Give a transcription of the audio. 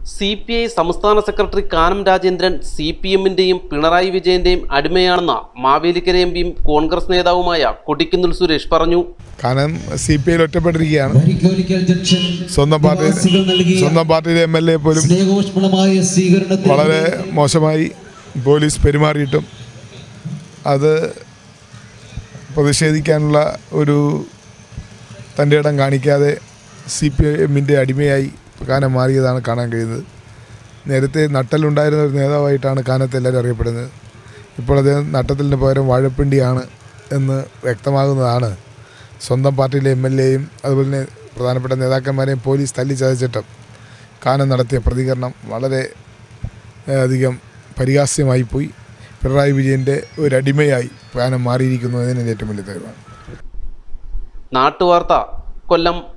C P I സംസ്ഥാന secretary Kanam Rajendran C P എമ്മിന്റെയും പിണറായി വിജയന്റെയും അടിമയാണെന്ന് മാവേലിക്കര എം പിയും കോൺഗ്രസ് നേതാവുമായ കൊടിക്കുന്നിൽ സുരേഷ് പറഞ്ഞു കാരണം സി പി ഐയിൽ ഒറ്റപ്പെട്ടിരിക്കുകയാണ് വരിക്കോലിക്കൽ ജംഗ്ഷൻ സ്വന്തം പാർട്ടി നിവാസികൾ നൽകിയ സ്വന്തം പാർട്ടിയിലെ എം എൽ എ പോലും സ്നേഹോഷ്മളമായ സ്വീകരണത്തിന് വളരെ മോശമായി പോലീസ് പെരുമാറിയിട്ടും അത് പ്രതിഷേധിക്കാനുള്ള ഒരു തൻ്റെ ഇടം കാണിക്കാതെ സി പി എമ്മിൻ്റെ അടിമയായി കാനം മാറിയതാണ് കാണാൻ കഴിയുന്നത് നേരത്തെ നട്ടലുണ്ടായിരുന്ന ഒരു നേതാവായിട്ടാണ് കാനത്തെ എല്ലാവരും അറിയപ്പെടുന്നത് ഇപ്പോൾ അദ്ദേഹം നട്ടത്തിന് പകരം വാഴപ്പിണ്ടിയാണ് എന്ന് വ്യക്തമാകുന്നതാണ് സ്വന്തം പാർട്ടിയിലെ എം എൽ എയും അതുപോലെ തന്നെ പ്രധാനപ്പെട്ട നേതാക്കന്മാരെയും പോലീസ് തല്ലി ചതച്ചിട്ടും കാനം നടത്തിയ പ്രതികരണം വളരെ ഏഹ്, അധികം പരിഹാസ്യമായി പോയി പിണറായി വിജയൻ്റെ ഒരു അടിമയായി കാനം മാറിയിരിക്കുന്നു എന്നതിന് ഏറ്റവും വലിയ തെളിവാണ് നാട്ടുവാർത്ത കൊല്ലം